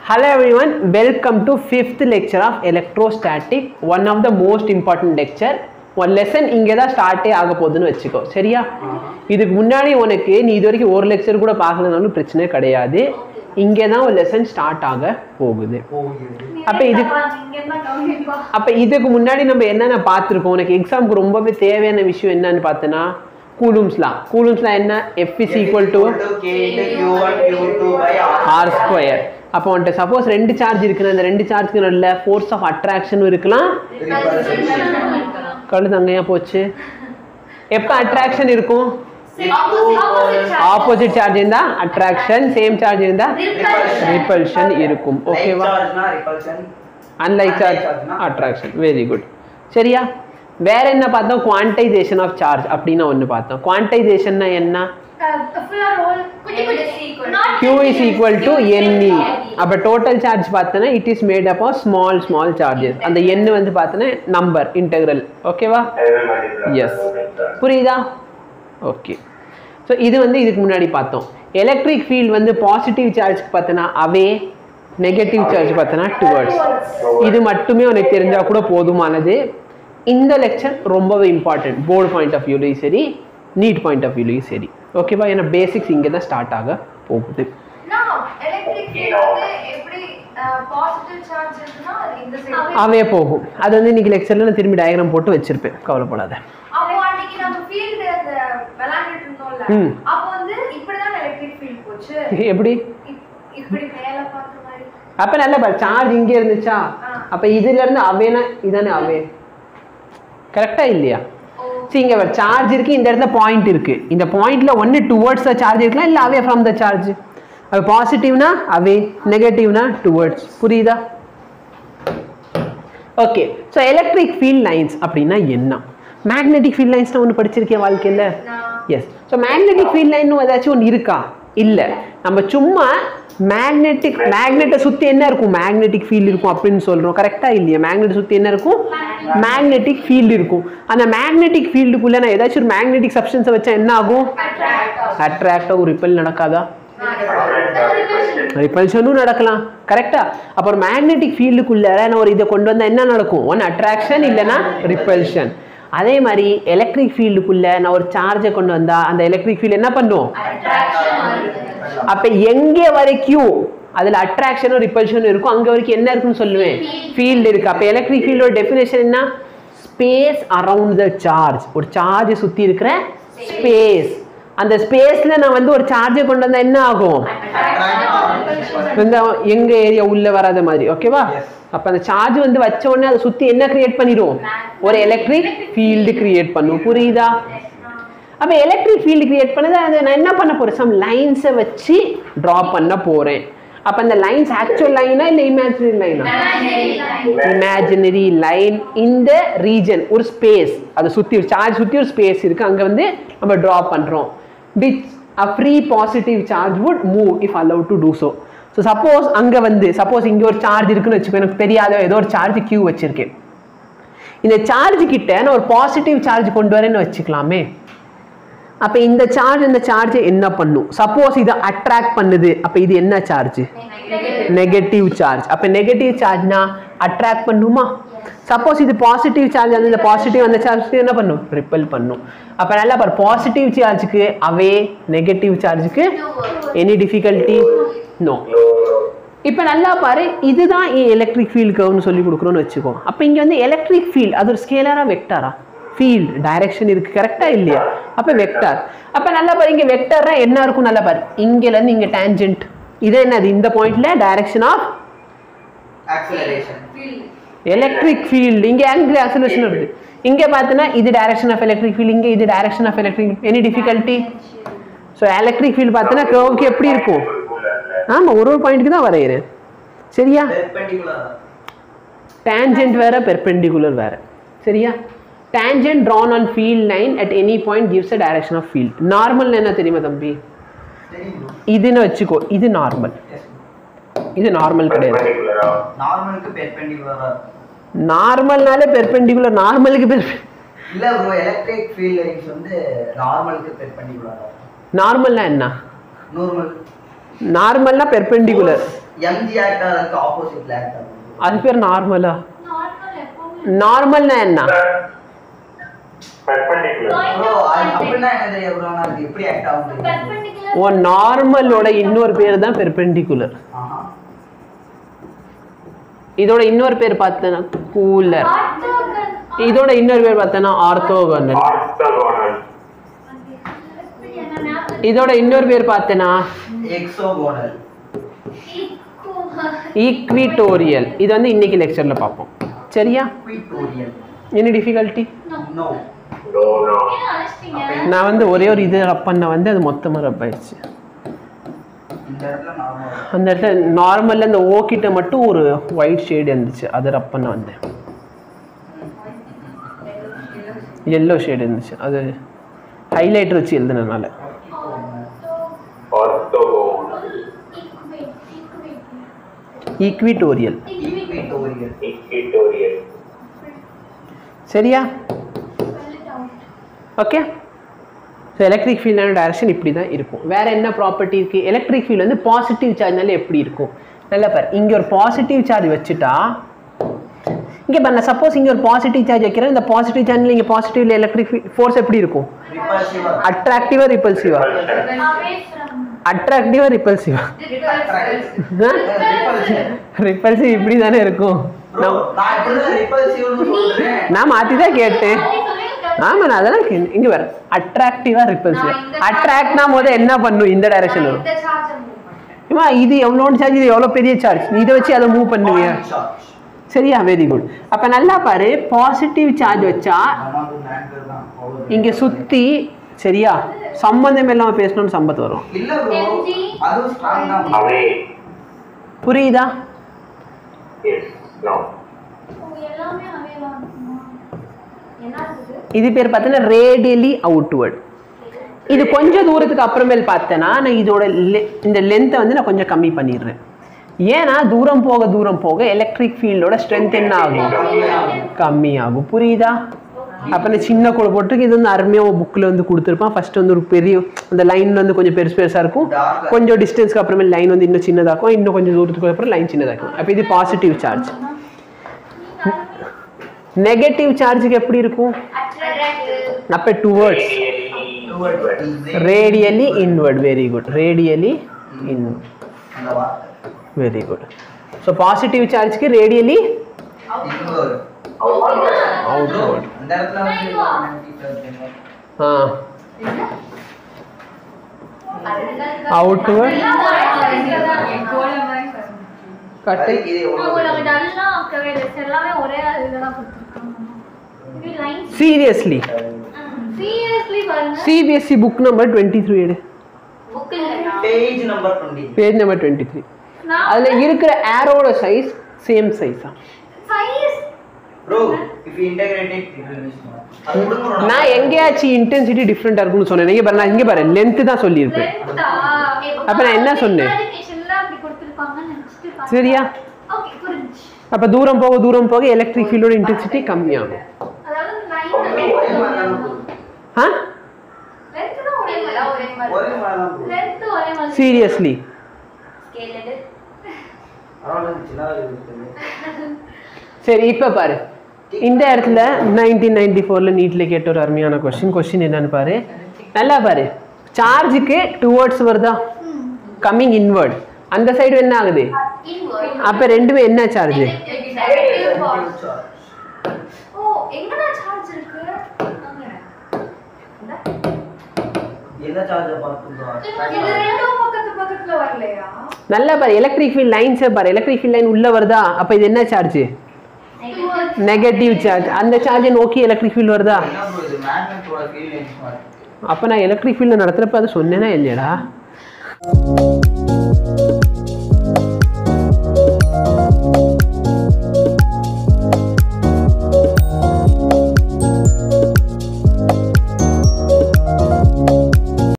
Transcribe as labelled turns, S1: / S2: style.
S1: Hello everyone, welcome to fifth lecture of electrostatic, one of the most important lecture. ஒரு lesson இங்கே தான் ஸ்டார்ட்டே ஆக போகுதுன்னு வச்சுக்கோ சரியா இதுக்கு முன்னாடி உனக்கு நீ இது வரைக்கும் ஒரு லெக்சர் கூட பார்க்கலனாலும் பிரச்சனை கிடையாது இங்கே தான் ஒரு லெசன் ஸ்டார்ட் ஆக போகுது அப்ப இது அப்போ இதுக்கு முன்னாடி நம்ம என்னென்ன பார்த்துருக்கோம் உனக்கு எக்ஸாமுக்கு ரொம்பவே தேவையான விஷயம் என்னன்னு பார்த்தோன்னா கூலூம்ஸ்லாம் கூலூம்ஸ்லாம் என்ன F is equal to R square அப்போ வந்துட்டு சப்போஸ் ரெண்டு சார்ஜ் இருக்குன்னா அந்த ரெண்டு சார்ஜ்க்கு நல்ல ஃபோர்ஸ் ஆஃப் அட்ராக்ஷனும் இருக்கலாம் கழுது அங்கேயா போச்சு எப்போ அட்ராக்ஷன் இருக்கும் ஆப்போசிட் சார்ஜ் இருந்தா அட்ராக்ஷன் சேம் சார்ஜ் இருந்தா ரிப்பல்ஷன் இருக்கும் ஓகேவா unlike charge attraction very good சரியா வேற என்ன பார்த்தோம் குவான்டைசேஷன் ஆஃப் சார்ஜ் அப்படின்னு ஒன்று பார்த்தோம் குவான்டைசேஷன்னா என்ன Q is equal to NE அப்போ டோட்டல் சார்ஜ் பார்த்தோன்னா it is made up of small small charges அந்த எண் வந்து பார்த்தோன்னா நம்பர் இன்டெக்ரல் ஓகேவா எஸ் புரியுதா ஓகே ஸோ இது வந்து இதுக்கு முன்னாடி பார்த்தோம் எலக்ட்ரிக் ஃபீல்ட் வந்து பாசிட்டிவ் சார்ஜ்க்கு பார்த்தோன்னா அவே நெகட்டிவ் சார்ஜ் பார்த்தோன்னா டுவர்ட்ஸ் இது மட்டுமே உனக்கு தெரிஞ்சால் கூட போதுமானது இந்த லெக்சர் ரொம்பவே இம்பார்ட்டன்ட் போர்டு பாயிண்ட் ஆஃப் வியூலையும் சரி நீட் பாயிண்ட் ஆஃப் வியூலையும் சரி ஓகேவா ஏன்னா பேசிக்ஸ் இங்கே தான் ஸ்டார்ட் ஆக போகுது அவே போகும் அது வந்து இன்னைக்கு லெக்சரில் நான் திரும்பி டயக்ராம் போட்டு வச்சிருப்பேன் கவலைப்படாத ம். எப்படி அப்ப நல்ல பாரு சார்ஜ் இங்கே இருந்துச்சா அப்ப இதுல இருந்து அவேனா இதானே அவே கரெக்டா இல்லையா சரி இங்க சார்ஜ் இருக்கு இந்த இடத்துல பாயிண்ட் இருக்கு இந்த பாயிண்ட்ல ஒன்னு டுவர்ட்ஸ் த சார்ஜ் இருக்கலாம் இல்ல அவே ஃப்ரம் த சார்ஜ் அது பாசிட்டிவ்னா அவே நெகட்டிவ்னா டுவர்ட்ஸ் புரியுதா okay so electric field lines அப்படின்னா என்ன மேக்னெட்டிக் ஃபீல்ட் லைன்ஸ்னு ஒன்று படிச்சிருக்கேன் வாழ்க்கையில் yes so magnetic field line ஏதாச்சும் ஒன்று இருக்கா இல்லை நம்ம சும்மா மேக்னெட்டிக் மேக்னெட்டை சுற்றி என்ன இருக்கும் மேக்னெட்டிக் ஃபீல்டு இருக்கும் அப்படின்னு சொல்கிறோம் கரெக்டாக இல்லையா மேக்னெட்டை சுற்றி என்ன இருக்கும் மேக்னெட்டிக் ஃபீல்டு இருக்கும் அந்த மேக்னெட்டிக் ஃபீல்டுக்குள்ளே நான் ஏதாச்சும் ஒரு மேக்னெட்டிக் சப்ஸ்டன்ஸை வச்சா என்ன ஆகும் அட்ராக்டாக ஒரு ரிப்பல் நடக்காதா ரிப்பல்ஷனும் நடக்கலாம் கரெக்டா அப்போ ஒரு மேக்னெட்டிக் ஃபீல்டுக்குள்ள நான் ஒரு இதை கொண்டு வந்தால் என்ன நடக்கும் ஒன் அட்ராக்ஷன் இல்லைன்னா ரிப்பல்ஷன் அதே மாதிரி எலக்ட்ரிக் ஃபீல்டுக்குள்ள நான் ஒரு சார்ஜை கொண்டு வந்தா அந்த எலக்ட்ரிக் ஃபீல்டு என்ன பண்ணும் அப்போ எங்கே வரைக்கும் அதில் அட்ராக்ஷனும் ரிப்பல்ஷனும் இருக்கும் அங்கே வரைக்கும் என்ன இருக்குன்னு சொல்லுவேன் ஃபீல்டு இருக்கு அப்போ எலக்ட்ரிக் ஃபீல்டோட டெஃபினேஷன் என்ன ஸ்பேஸ் அரவுண்ட் த சார்ஜ் ஒரு சார்ஜ் சுற்றி இருக்கிற ஸ்பேஸ் அந்த ஸ்பேஸ்ல நான் வந்து ஒரு சார்ஜை கொண்டு வந்தா என்ன ஆகும் இந்த எங்க ஏரியா உள்ள வராத மாதிரி ஓகேவா அப்ப அந்த சார்ஜ் வந்து வச்ச உடனே அதை சுத்தி என்ன கிரியேட் பண்ணிரும் ஒரு எலக்ட்ரிக் ஃபீல்டு கிரியேட் பண்ணும் புரியுதா அப்ப எலக்ட்ரிக் ஃபீல்டு கிரியேட் பண்ணது அதை நான் என்ன பண்ண போறேன் சம் லைன்ஸை வச்சு ட்ரா பண்ண போறேன் அப்ப அந்த லைன்ஸ் ஆக்சுவல் லைனா இல்ல இமேஜினரி லைனா இமேஜினரி லைன் இந்த ரீஜன் ஒரு ஸ்பேஸ் அதை சுற்றி சார்ஜ் சுற்றி ஒரு ஸ்பேஸ் இருக்குது அங்கே வந்து நம்ம ட்ரா பண்ணுறோம் which a free positive charge would move if allow to do so so suppose அங்கே வந்து சப்போஸ் இங்கே ஒரு சார்ஜ் இருக்குன்னு வச்சுக்கோ எனக்கு தெரியாத ஏதோ ஒரு சார்ஜ் கியூ வச்சிருக்கேன் இந்த சார்ஜ் கிட்ட நான் ஒரு பாசிட்டிவ் சார்ஜ் கொண்டு வரேன்னு வச்சுக்கலாமே அப்போ இந்த சார்ஜ் இந்த சார்ஜ் என்ன பண்ணும் சப்போஸ் இதை அட்ராக்ட் பண்ணுது அப்போ இது என்ன சார்ஜ் நெகட்டிவ் சார்ஜ் அப்போ நெகட்டிவ் சார்ஜ்னா அட்ராக்ட் பண்ணுமா சப்போஸ் இது பாசிட்டிவ் சார்ஜ் அந்த பாசிட்டிவ் அந்த சார்ஜ் என்ன பண்ணும் ரிப்பல் பண்ணும் அப்போ நல்லா பாரு பாசிட்டிவ் சார்ஜுக்கு அவே நெகட்டிவ் சார்ஜுக்கு எனி டிஃபிகல்ட்டி நோ இப்போ நல்லா பாரு இதுதான் எலக்ட்ரிக் ஃபீல்ட் கர்வ்னு சொல்லி கொடுக்குறோன்னு வச்சுக்கோ அப்போ இங்கே வந்து எலக்ட்ரிக் ஃபீல்ட் அது ஒரு ஸ்கேலரா வெக்டாரா ஃபீல்ட் டைரக்ஷன் இருக்கு கரெக்டா இல்லையா அப்போ வெக்டார் அப்போ நல்லா பாரு இங்கே வெக்டார்னா என்ன இருக்கும் நல்லா பாரு இங்கேருந்து இங்கே டேஞ்சென்ட் இது என்னது இந்த பாயிண்ட்ல டைரக்ஷன் ஆஃப் எலக்ட்ரிக் ஃபீல்டு இங்கே ஆங்கிள் ஆக்சலேஷன் இருக்கு இங்கே பார்த்தீங்கன்னா இது டைரக்ஷன் ஆஃப் எலக்ட்ரிக் ஃபீல்டு இங்கே இது direction of electric any difficulty so electric field பார்த்தீங்கன்னா கர்வுக்கு எப்படி இருக்கும் ஆமாம் ஒரு ஒரு பாயிண்ட்டுக்கு தான் வரைகிறேன் சரியா டேஞ்சென்ட் வேற பெர்பெண்டிகுலர் வேற சரியா tangent drawn on field line at any point gives a direction of field normal என்ன தெரியுமா தம்பி இதுன்னு வச்சுக்கோ இது நார்மல் இது நார்மல் கிடையாது
S2: நார்மலுக்கு பெர்பெண்டிகுலரா
S1: நார்மல்னாலே பெர்பெண்டிகுலர் நார்மலுக்கு பெர்
S2: இல்ல ப்ரோ எலக்ட்ரிக் ஃபீல்ட் லைன்ஸ் வந்து நார்மலுக்கு பெர்பெண்டிகுலரா
S1: நார்மல்னா என்ன
S2: நார்மல்
S1: நார்மல்னா பெர்பெண்டிகுலர்
S2: எம்ஜி ஆக்ட் அதுக்கு ஆப்போசிட்ல ஆக்ட் ஆகும்
S1: அது பேர் நார்மலா
S3: நார்மல் எப்பவுமே
S1: நார்மல்னா என்ன
S4: perpendicular
S2: ப்ரோ அப்படின்னா என்ன தெரியும் ப்ரோ அது எப்படி ஆக்ட் ஆகும் தெரியும்
S3: பெர்பெண்டிகுலர்
S1: ஓ நார்மலோட இன்னொரு பேர் தான் பெர்பெண்டிகுலர்
S2: ஆஹா
S1: இதோட இன்னொரு பேர் பார்த்தேன்னா கூலர்
S3: ஆர்த்தோகன்
S1: இதோட இன்னொரு பேர் பார்த்தேன்னா ஆர்த்தோகனல்
S4: orthogonal
S3: என்ன ஞாபகம்
S1: இதோட இன்னொரு பேர் பார்த்தேன்னா
S2: எக்ஸோகோனல்
S1: ஈக்விட்டோரியல் இது வந்து இன்னைக்கு லெக்சர்ல பார்ப்போம் சரியா
S2: குயிட்டோரியல்
S1: என்ன டிஃபிகல்ட்டி
S2: நோ
S4: no no
S3: என்ன அழைச்சிட்டீங்க
S1: நான் வந்து ஒரே ஒரு இது ரப் பண்ண வந்து அது மொத்தமாக ரப் ஆயிடுச்சு
S2: இந்த இடத்துல நார்மல்
S1: அந்த இடத்துல நார்மலில் இந்த ஓ கிட்ட மட்டும் ஒரு ஒயிட் ஷேடு இருந்துச்சு அதை ரப் பண்ண வந்தேன் எல்லோ ஷேடு இருந்துச்சு அது ஹைலைட்டர் வச்சு எழுதுனதுனால
S4: orthogonal
S1: ஈக்விட்டோரியல்
S2: ஈக்விட்டோரியல்
S4: equatorial
S1: சரியா ஓகே ஸோ எலக்ட்ரிக் ஃபீல்டான டைரக்ஷன் இப்படி தான் இருக்கும் வேற என்ன ப்ராப்பர்ட்டி இருக்கு எலக்ட்ரிக் ஃபீல்டு வந்து பாசிட்டிவ் சார்ஜ்னால எப்படி இருக்கும் நல்லா பாரு இங்கே ஒரு பாசிட்டிவ் சார்ஜ் வச்சுட்டா இங்கே பாரு நான் சப்போஸ் இங்கே ஒரு பாசிட்டிவ் சார்ஜ் வைக்கிறேன் இந்த பாசிட்டிவ் சார்ஜில் இங்கே பாசிட்டிவ்ல எலக்ட்ரிக் ஃபோர்ஸ் எப்படி இருக்கும்
S2: ரிப்பல்சிவா
S1: அட்ராக்டிவா ரிப்பல்சிவா
S3: away from
S1: அட்ராக்டிவா ரிப்பல்சிவா
S2: ரிப்பல்சிவ்
S1: ரிப்பல்சிவ் இப்படி தானே இருக்கும்
S2: ப்ரோ
S1: நான்
S2: நான் இப்படி ரிப்பல்சிவ்னு சொல்றேன்
S1: நான் மாற்றி தான் கேட்டேன் ஆமா நான் அதெல்லாம் கே- இங்க வர அட்ராக்டிவா ரிப்பல்சிவ்
S3: நான் இந்த
S1: அட்ராக்ட்னா போது என்ன பண்ணும் இந்த டைரக்ஷன் வரும் ஏமா இது எவ்வளோன்னு சார்ஜ் இது எவ்வளோ பெரிய சார்ஜ் இதை வச்சு அதை மூவ் பண்ணுவியா
S2: Point charge.
S1: சரியா வெரி குட் அப்ப நல்லா பாரு பாசிட்டிவ் சார்ஜ் வச்சா
S2: நமக்கு angle தான் அவ்வளவு.
S1: இங்க சுத்தி சரியா சம்பந்தம் இல்லாம பேசணும்னு சம்பத் வரும்
S2: இல்ல ப்ரோ
S3: MG.
S2: அதுவும் ஸ்ட்ராங் தான்
S4: away
S1: புரியுதா
S4: yes no
S3: எல்லாமே அவேவா இருக்குமா என்ன இருக்குது
S1: இது பேர் பார்த்தீங்கன்னா ரேடியலி அவுட்வர்ட் இது கொஞ்சம் தூரத்துக்கு அப்புறமேல் பார்த்தேன்னா நான் இதோட le- இந்த லென்த்தை வந்து நான் கொஞ்சம் கம்மி பண்ணிடுறேன் ஏன்னா தூரம் போக தூரம் போக எலக்ட்ரிக் ஃபீல்டோட ஸ்ட்ரென்த் என்ன ஆகும் கம்மியாகும் புரியுதா அப்போ நான் சின்ன கூட போட்டு இது வந்து அருமையாக புக்கில் வந்து கொடுத்துருப்பான் ஃபர்ஸ்ட் வந்து ஒரு பெரிய அந்த லைன் வந்து கொஞ்சம் பெருசு பெருசாக இருக்கும்
S2: Dark.
S1: கொஞ்சம் டிஸ்டன்ஸ்க்கு அப்புறமே லைன் வந்து இன்னும் சின்னதாக்கும் இன்னும் கொஞ்சம் தூரத்துக்கு அப்புறம் லைன் சின்னதாக்கும் அப்போ இது பாசிட்டிவ் சார்ஜ் நெகட்டிவ் சார்ஜுக்கு எப்படி இருக்கும் அப்போ towards radially inward very good radially in
S2: அந்த வார்த்தை
S1: வெரி குட் ஸோ பாசிட்டிவ் சார்ஜ்க்கு ரேடியலி
S2: இன்னொரு
S1: அவுட்வர்ட்
S2: அந்த இடத்துல வந்து negative charge.
S1: ஆ அவுட்வர்ட் கட்டு
S2: அதுக்கு இது எவ்வளவு
S3: அவங்களுக்கு நல்லா ஆக்கவே இல்லை எல்லாமே ஒரே இதெல்லாம் கொடுத்துருக்காங்க இது லைன்
S1: சீரியஸ்லி
S3: சீரியஸ்லி பாருங்க
S1: CBSE book number twenty three எடு
S3: புக் இல்லையா
S2: page number twenty
S1: page number twenty three
S3: நான்
S1: அதில் இருக்கிற ஏரோட சைஸ் சேம் சைஸா
S3: size
S2: bro if you integrate it it will be small அது விடுங்க bro.
S1: நான் எங்கேயாச்சும் இன்டென்சிட்டி டிஃப்ரெண்டாக இருக்கும்னு சொன்னேன் இங்கே பாரு நான் இங்கே பாரு லென்த்து தான் சொல்லியிருப்பேன்
S3: லென்த்தா
S1: அப்ப நான் என்ன சொன்னேன்?
S3: அப்படி கொடுத்துருக்காங்கன்னு நினைச்சிட்டு பார்த்தேன்.
S1: சரியா
S3: ஓகே புரிஞ்சு
S1: அப்போ தூரம் போக தூரம் போக எலக்ட்ரிக் ஃபீல்டோட இன்டென்சிட்டி கம்மியாகும்
S3: அதாவது லைன்
S2: ஒரே மாதிரி தான் போகுது.
S1: ஆ
S3: லென்த் தான் ஒரே மாதிரி ஒரே
S2: ஒரே மாதிரி தான் போகுது.
S3: லென்த் ஒரே மாதிரி
S1: சீரியஸ்லி
S3: ஸ்கேல் எடு
S2: பரவாயில்ல, சின்னதா இருக்குது.
S1: சரி இப்போ பாரு இந்த இடத்துல நைன்டீன் நைன்டி ஃபோரில் நீட்டில் கேட்ட ஒரு அருமையான கொஸ்டின் கொஸ்டின் என்னன்னு பாரு நல்லா பாரு சார்ஜுக்கு டுவர்ட்ஸ் வருதா கம்மிங் இன்வர்ட் அந்த சைடு என்ன ஆகுது
S3: இன்வர்ட்
S1: அப்போ ரெண்டுமே என்ன சார்ஜ்
S3: நெகட்டிவ்
S2: Negative charge.
S3: ஓ எங்கடா சார்ஜ் இருக்கு அங்க இந்தா.
S2: என்ன சார்ஜை பார்த்து bro?
S3: இது ரெண்டும் பக்கத்து பக்கத்துல வரலையா
S1: நல்லா பாரு எலக்ட்ரிக் ஃபீல்ட் லைன்ஸை பாரு எலக்ட்ரிக் ஃபீல்ட் லைன் உள்ள வருதா அப்போ இது என்ன சார்ஜ் நெகட்டிவ் சார்ஜ் அந்த சார்ஜை நோக்கி எலக்ட்ரிக் ஃபீல்ட் வருதா
S2: என்ன bro இது மேக்னெட்டோட ஃபீல் லைன்ஸ் மாதிரி
S1: அப்போ நான் எலக்ட்ரிக் ஃபீல்டில் நடத்துகிறப்ப அதை சொன்னேனா இல்லையாடா